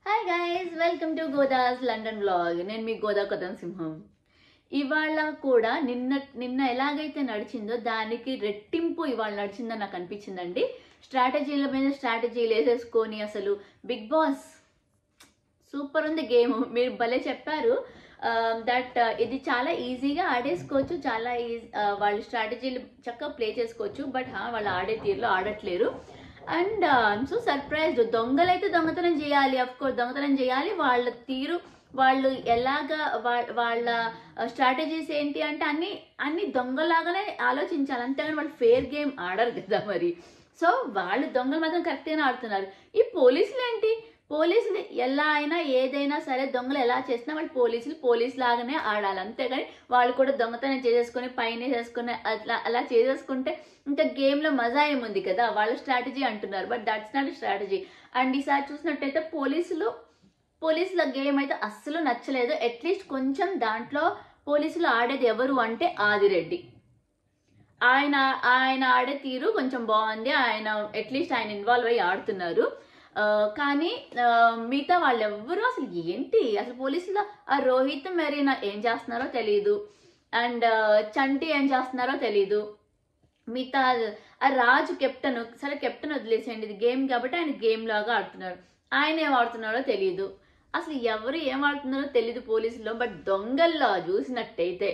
hi guys welcome to Goda's London blog నేను మీ గోదా కొత్త సింహం ఇవాళ కూడా నిన్న నిన్న ఎలాగైతే నడిచిందో దానికి రెట్టింపు ఇవాళ నడిచిందని నాకు అనిపించిందండి స్ట్రాటజీల మీద స్ట్రాటజీలు వేసేసుకొని అసలు బిగ్ బాస్ సూపర్ ఉంది గేమ్ మీరు భలే చెప్పారు దట్ ఇది చాలా ఈజీగా ఆడేసుకోవచ్చు చాలా ఈజీ వాళ్ళు స్ట్రాటజీలు చక్కగా ప్లే చేసుకోవచ్చు బట్ వాళ్ళు ఆడే తీరులో ఆడట్లేరు అండ్ సో సర్ప్రైజ్డ్ దొంగలైతే దొంగతనం చేయాలి అఫ్ కోర్స్ దొంగతనం చేయాలి వాళ్ళ తీరు వాళ్ళు ఎలాగా వా- వాళ్ళ స్ట్రాటజీస్ ఏంటి అంటే అన్ని అన్ని దొంగలాగానే ఆలోచించాలి అంతేగాని వాళ్ళు ఫేర్ గేమ్ ఆడరు కదా మరి సో వాళ్ళు దొంగలు మాత్రం కరెక్ట్గానే ఆడుతున్నారు ఈ పోలీసులు ఏంటి పోలీసులు ఎలా అయినా ఏదైనా సరే దొంగలు ఎలా చేసినా వాళ్ళు పోలీసులు పోలీస్ లాగానే ఆడాలి అంతేగాని వాళ్ళు కూడా దొంగతనం చేసేసుకొని పైన చేసుకుని అట్లా అలా చేసేసుకుంటే ఇంకా గేమ్లో మజా ఏముంది కదా వాళ్ళ స్ట్రాటజీ అంటున్నారు but that's not strategy and ఈసారి చూసినట్టయితే పోలీసులు పోలీసుల గేమ్ అయితే అస్సలు నచ్చలేదు అట్లీస్ట్ కొంచెం దాంట్లో పోలీసులు ఆడేది ఎవరు అంటే ఆదిరెడ్డి ఆయన ఆయన ఆడే తీరు కొంచెం బాగుంది ఆయన అట్లీస్ట్ ఆయన ఇన్వాల్వ్ అయ్యి ఆడుతున్నారు ఆ, కానీ ఆ, మిగతా వాళ్ళు ఎవ్వరు అసలు ఏంటి అసలు పోలీసులు ఆ రోహిత్ మెరీనా ఏం చేస్తున్నారో తెలియదు అండ్ చంటి ఏం చేస్తున్నారో తెలియదు మిగతా ఆ రాజు కెప్టెన్ సరే కెప్టెన్ వదిలేసేయండి ఇది గేమ్ కాబట్టి ఆయన గేమ్ లాగా ఆడుతున్నారు ఆయన ఏం ఆడుతున్నారో తెలియదు అసలు ఎవరు ఏం ఆడుతున్నారో తెలియదు పోలీసులో బట్ దొంగల్లో చూసినట్టయితే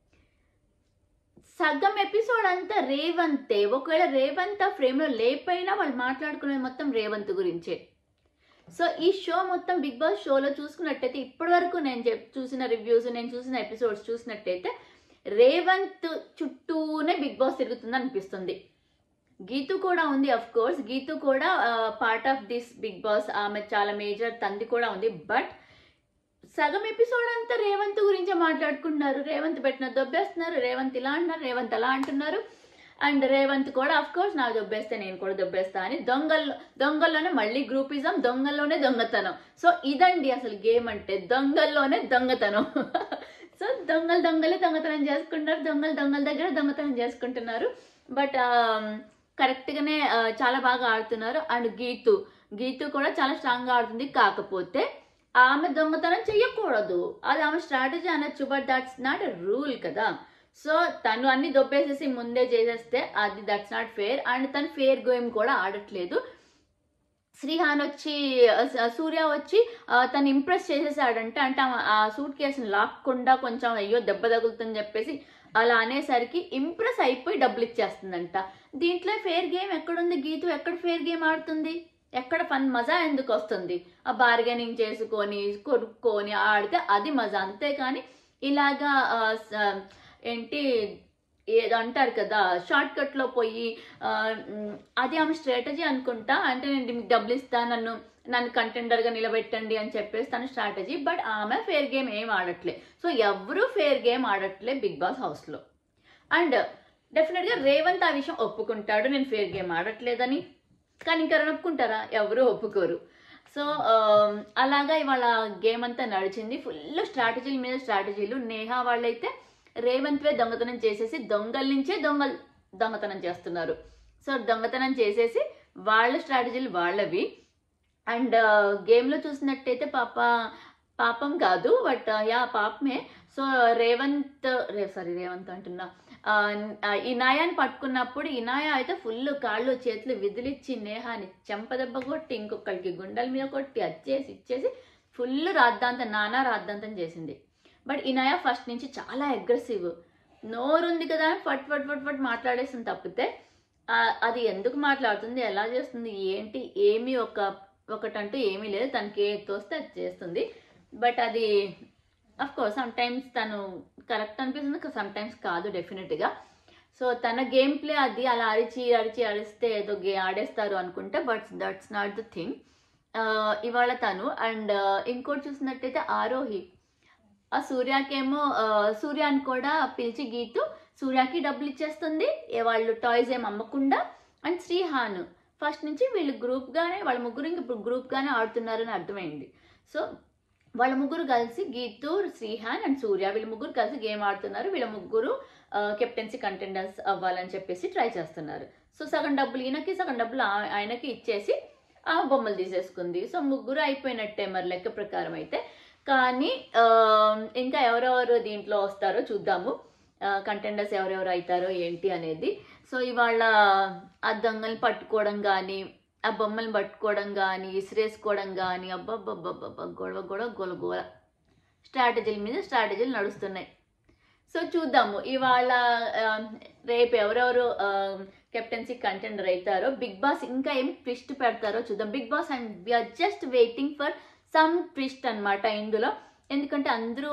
సగం ఎపిసోడ్ అంతా రేవంతే ఒకవేళ రేవంత్ ఆ ఫ్రేమ్లో లేకపోయినా వాళ్ళు మాట్లాడుకునేది మొత్తం రేవంత్ గురించే సో ఈ షో మొత్తం బిగ్ బాస్ షోలో చూసుకున్నట్టయితే ఇప్పటి వరకు నేను చెప్ చూసిన రివ్యూస్ నేను చూసిన ఎపిసోడ్స్ చూసినట్టయితే రేవంత్ చుట్టూనే బిగ్ బాస్ తిరుగుతుంది అనిపిస్తుంది గీతు కూడా ఉంది అఫ్ కోర్స్ గీతు కూడా part of this big boss ఆమె చాలా మేజర్ తంది కూడా ఉంది బట్ సగం ఎపిసోడ్ అంతా రేవంత్ గురించే మాట్లాడుకుంటున్నారు రేవంత్ పెట్టిన దొబ్బేస్తున్నారు రేవంత్ ఇలా అంటున్నారు రేవంత్ అలా అంటున్నారు అండ్ రేవంత్ కూడా అఫ్ కోర్స్ నాకు దొబ్బేస్తే నేను కూడా దొబ్బేస్తా అని దొంగల్లో దొంగల్లోనే మళ్ళీ గ్రూపిజం దొంగల్లోనే దొంగతనం సో ఇదండి అసలు గేమ్ అంటే దొంగల్లోనే దొంగతనం సో దొంగలు దొంగలే దొంగతనం చేసుకుంటారు దొంగలు దొంగల దగ్గర దొంగతనం చేసుకుంటున్నారు బట్ కరెక్ట్గానే చాలా బాగా ఆడుతున్నారు అండ్ గీతు గీతు కూడా చాలా స్ట్రాంగ్గా ఆడుతుంది కాకపోతే ఆమె దొంగతనం చెయ్యకూడదు అది ఆమె స్ట్రాటజీ అనొచ్చు but that's not a rule కదా సో తను అన్ని దొబ్బేసేసి ముందే చేసేస్తే అది దట్స్ నాట్ ఫేర్ అండ్ తను ఫేర్ గేమ్ కూడా ఆడట్లేదు శ్రీహాన్ వచ్చి ఆ, సూర్య వచ్చి ఆ, తను ఇంప్రెస్ చేసేసాడంటే అంటే ఆమె ఆ సూట్ కేసుని లాక్కుండా కొంచెం అయ్యో దెబ్బ తగులుతుందని చెప్పేసి అలా అనేసరికి ఇంప్రెస్ అయిపోయి డబ్బులు ఇచ్చేస్తుందంట దీంట్లో ఫేర్ గేమ్ ఎక్కడుంది గీతు ఎక్కడ ఫేర్ గేమ్ ఆడుతుంది ఎక్కడ ఫన్ మజా ఎందుకు వస్తుంది ఆ బార్గెనింగ్ చేసుకొని కొనుక్కొని ఆడితే అది మజా అంతేకాని ఇలాగా ఆ, స- ఏంటి ఏదో అంటారు కదా షార్ట్ కట్లో పోయి ఆ, మ్, అది ఆమె స్ట్రాటజీ అనుకుంటా అంటే నేను మీకు డబ్బులు ఇస్తా నన్ను నన్ను కంటెండర్గా నిలబెట్టండి అని చెప్పేసి తన స్ట్రాటజీ బట్ ఆమె ఫేర్ గేమ్ ఏం ఆడట్లే సో ఎవరు ఫేర్ గేమ్ ఆడట్లే బిగ్ బాస్ హౌస్లో అండ్ డెఫినెట్గా రేవంత్ ఆ విషయం ఒప్పుకుంటాడు నేను ఫేర్ గేమ్ ఆడట్లేదని కానీ ఇంకా ఒప్పుకుంటారా ఎవరు ఒప్పుకోరు సో అలాగా ఇవాళ గేమ్ అంతా నడిచింది ఫుల్ స్ట్రాటజీల మీద స్ట్రాటజీలు నేహా వాళ్ళైతే రేవంత్వే దొంగతనం చేసేసి దొంగల నుంచే దొంగలు దొంగతనం చేస్తున్నారు సో దొంగతనం చేసేసి వాళ్ళ స్ట్రాటజీలు వాళ్ళవి అండ్ గేమ్లో చూసినట్టయితే పాప పాపం కాదు బట్ యా పాపమే సో రేవంత్ రే సారీ రేవంత్ అంటున్నా ఆ, ఆ, ఇనాయాని పట్టుకున్నప్పుడు ఇనాయ అయితే ఫుల్ కాళ్ళు చేతులు విదిలిచ్చి నేహాని చెంపదెబ్బ కొట్టి ఇంకొకరికి గుండెల మీద కొట్టి అచ్చేసి ఇచ్చేసి ఫుల్ రాద్దాంతం నానా రాద్దాంతం చేసింది బట్ ఇనాయ ఫస్ట్ నుంచి చాలా అగ్రెసివ్ నోరుంది కదా అని ఫట్ ఫట్ ఫట్ ఫట్ మాట్లాడేసింది తప్పితే ఆ, అది ఎందుకు మాట్లాడుతుంది ఎలా చేస్తుంది ఏంటి ఏమీ ఒక ఒకటంటూ ఏమీ లేదు తనకి ఏ తోస్తే అది చేస్తుంది బట్ అది అఫ్ కోర్స్ సమ్ టైమ్స్ తను కరెక్ట్ అనిపిస్తుంది సమ్ టైమ్స్ కాదు డెఫినెట్గా సో తన గేమ్ ప్లే అది అలా అరిచి అరిచి అరిస్తే ఏదో గే ఆడేస్తారు అనుకుంటే but that's not the thing ఇవాళ తను అండ్ ఇంకోటి చూసినట్టయితే ఆరోహి ఆ సూర్యకేమో ఆ, సూర్యాని కూడా పిలిచి గీతు సూర్యకి డబ్బులు ఇచ్చేస్తుంది ఏ వాళ్ళు టాయ్స్ ఏం అమ్మకుండా అండ్ శ్రీహాన్ ఫస్ట్ నుంచి వీళ్ళు గ్రూప్గానే వాళ్ళ ముగ్గురు ఇంక ఇప్పుడు గ్రూప్గానే ఆడుతున్నారని అర్థమైంది సో వాళ్ళ ముగ్గురు కలిసి గీతు శ్రీహాన్ అండ్ సూర్య వీళ్ళ ముగ్గురు కలిసి గేమ్ ఆడుతున్నారు వీళ్ళ ముగ్గురు కెప్టెన్సీ కంటెండర్స్ అవ్వాలని చెప్పేసి ట్రై చేస్తున్నారు సో సగం డబ్బులు ఈయనకి సగం డబ్బులు ఆ- ఆయనకి ఇచ్చేసి ఆ బొమ్మలు తీసేసుకుంది సో ముగ్గురు అయిపోయినట్టే మరి లెక్క ప్రకారం అయితే కానీ ఆ, ఇంకా ఎవరెవరు దీంట్లో వస్తారో చూద్దాము కంటెండర్స్ ఎవరెవరు అవుతారో ఏంటి అనేది సో ఇవాళ ఆ దొంగల్ని పట్టుకోవడం కానీ ఆ బొమ్మల్ని పట్టుకోవడం కానీ ఇసిరేసుకోవడం కానీ అబ్బబ్బబ్బబ్బబ్బ గొడవ గొడవ గొల గోల స్ట్రాటజీల మీద స్ట్రాటజీలు నడుస్తున్నాయి సో చూద్దాము ఇవాళ ఆ, రేపు ఎవరెవరు కెప్టెన్సీ కంటెండర్ అవుతారో బిగ్ బాస్ ఇంకా ఏం ట్విస్ట్ పెడతారో చూద్దాం Big Boss and we are just waiting for some twist అన్నమాట ఇందులో ఎందుకంటే అందరూ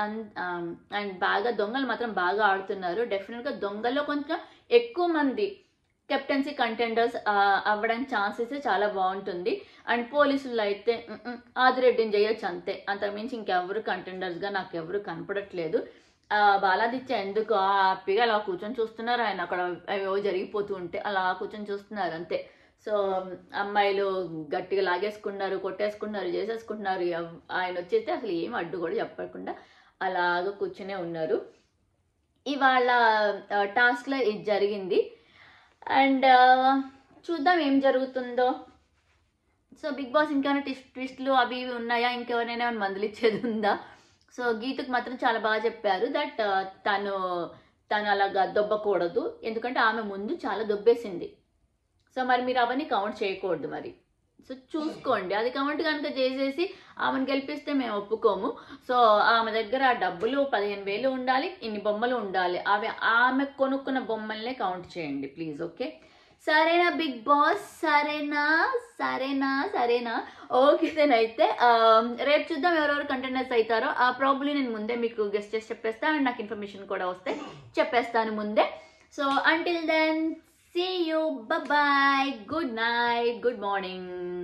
అండ్ బాగా దొంగలు మాత్రం బాగా ఆడుతున్నారు డెఫినెట్గా దొంగల్లో కొంచెం ఎక్కువ మంది కెప్టెన్సీ కంటెండర్స్ అవ్వడానికి ఛాన్సెస్ చాలా బాగుంటుంది అండ్ పోలీసులు అయితే "ఉమ్, ఉమ్, ఆదిరెడ్డిని చేయొచ్చు అంతే అంతకుమించి ఇంకెవరు కంటెండర్స్గా నాకు ఎవరు కనపడట్లేదు ఆ, బాలాదిత్య ఎందుకు ఆ హ్యాపీగా అలా కూర్చొని చూస్తున్నారు ఆయన అక్కడ ఏవో జరిగిపోతూ ఉంటే అలా కూర్చొని చూస్తున్నారు అంతే సో అమ్మాయిలు గట్టిగా లాగేసుకున్నారు కొట్టేసుకున్నారు చేసేసుకుంటున్నారు ఎవ్- ఆయన వచ్చేస్తే అసలు ఏం అడ్డు కూడా చెప్పకుండా అలాగ కూర్చునే ఉన్నారు ఇవాళ టాస్క్లో ఇది జరిగింది అండ్ చూద్దాం ఏం జరుగుతుందో సో బిగ్ బాస్ ఇంకేమైనా ట్విస్ట్ ట్విస్ట్లు అవి ఇవి ఉన్నాయా ఇంకెవరైనా ఏమైనా మందులు ఇచ్చేది ఉందా సో గీతకు మాత్రం చాలా బాగా చెప్పారు దట్ తను తను అలాగా దొబ్బకూడదు ఎందుకంటే ఆమె ముందు చాలా దొబ్బేసింది సో మరి మీరు అవన్నీ కౌంట్ చేయకూడదు మరి సో చూసుకోండి అది కౌంట్ కనుక చేసేసి ఆమెను గెలిపిస్తే మేము ఒప్పుకోము సో ఆమె దగ్గర ఆ డబ్బులు పదిహేను వేలు ఉండాలి ఇన్ని బొమ్మలు ఉండాలి అవి ఆమె కొనుక్కున్న బొమ్మల్నే కౌంట్ చేయండి ప్లీజ్ ఓకే సరేనా బిగ్ బాస్ సరేనా సరేనా సరేనా ఓకే అయితే రేపు చూద్దాం ఎవరెవరు కంటెండర్స్ అవుతారో ఆ ప్రాబ్లీ నేను ముందే మీకు గెస్ట్ చేసి చెప్పేస్తాను అండ్ నాకు ఇన్ఫర్మేషన్ కూడా వస్తే చెప్పేస్తాను ముందే so until then see you bye good night good morning